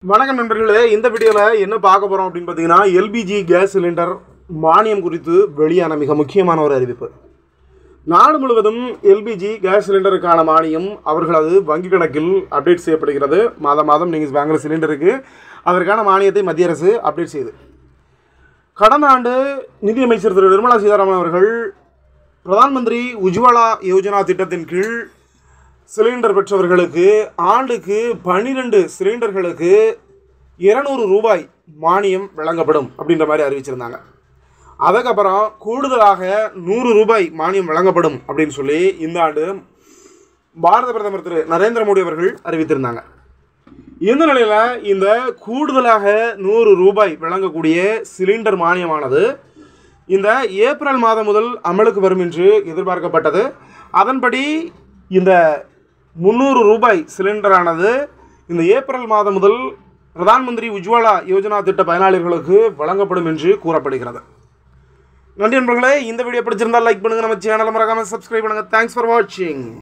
வணக்கம் நண்பர்களே இந்த வீடியோவில் என்ன பார்க்க போகிறோம் அப்படின்னு பார்த்தீங்கன்னா எல்பிஜி கேஸ் சிலிண்டர் மானியம் குறித்து வெளியான மிக முக்கியமான ஒரு அறிவிப்பு நாடு முழுவதும் எல்பிஜி கேஸ் சிலிண்டருக்கான மானியம் அவர்களது வங்கி கணக்கில் அப்டேட் செய்யப்படுகிறது மாதம் மாதம் நீங்கள் வாங்குற சிலிண்டருக்கு அதற்கான மானியத்தை மத்திய அரசு அப்டேட் செய்யுது கடந்த ஆண்டு நிதியமைச்சர் திரு நிர்மலா சீதாராமன் அவர்கள் பிரதான் மந்திரி உஜ்வாலா யோஜனா திட்டத்தின் கீழ் சிலிண்டர் பெற்றவர்களுக்கு ஆண்டுக்கு பன்னிரெண்டு சிலிண்டர்களுக்கு இருநூறு ரூபாய் மானியம் வழங்கப்படும் அப்படின்ற மாதிரி அறிவிச்சிருந்தாங்க அதுக்கப்புறம் கூடுதலாக நூறு ரூபாய் மானியம் வழங்கப்படும் அப்படின்னு சொல்லி இந்த ஆண்டு பாரத பிரதமர் திரு நரேந்திர மோடி அவர்கள் அறிவித்திருந்தாங்க இந்த நிலையில் இந்த கூடுதலாக நூறு ரூபாய் வழங்கக்கூடிய சிலிண்டர் மானியமானது இந்த ஏப்ரல் மாதம் முதல் அமலுக்கு வரும் என்று எதிர்பார்க்கப்பட்டது அதன்படி இந்த முந்நூறு ரூபாய் சிலிண்டரானது இந்த ஏப்ரல் மாதம் முதல் பிரதான் மந்திரி உஜ்வாலா யோஜனா திட்ட பயனாளிகளுக்கு வழங்கப்படும் என்று கூறப்படுகிறது நன்றி நண்பர்களே இந்த வீடியோ பிடிச்சிருந்தால் லைக் பண்ணுங்கள் நம்ம சேனலை மறக்காமல் சப்ஸ்கிரைப் பண்ணுங்கள் தேங்க்ஸ் ஃபார் வாட்சிங்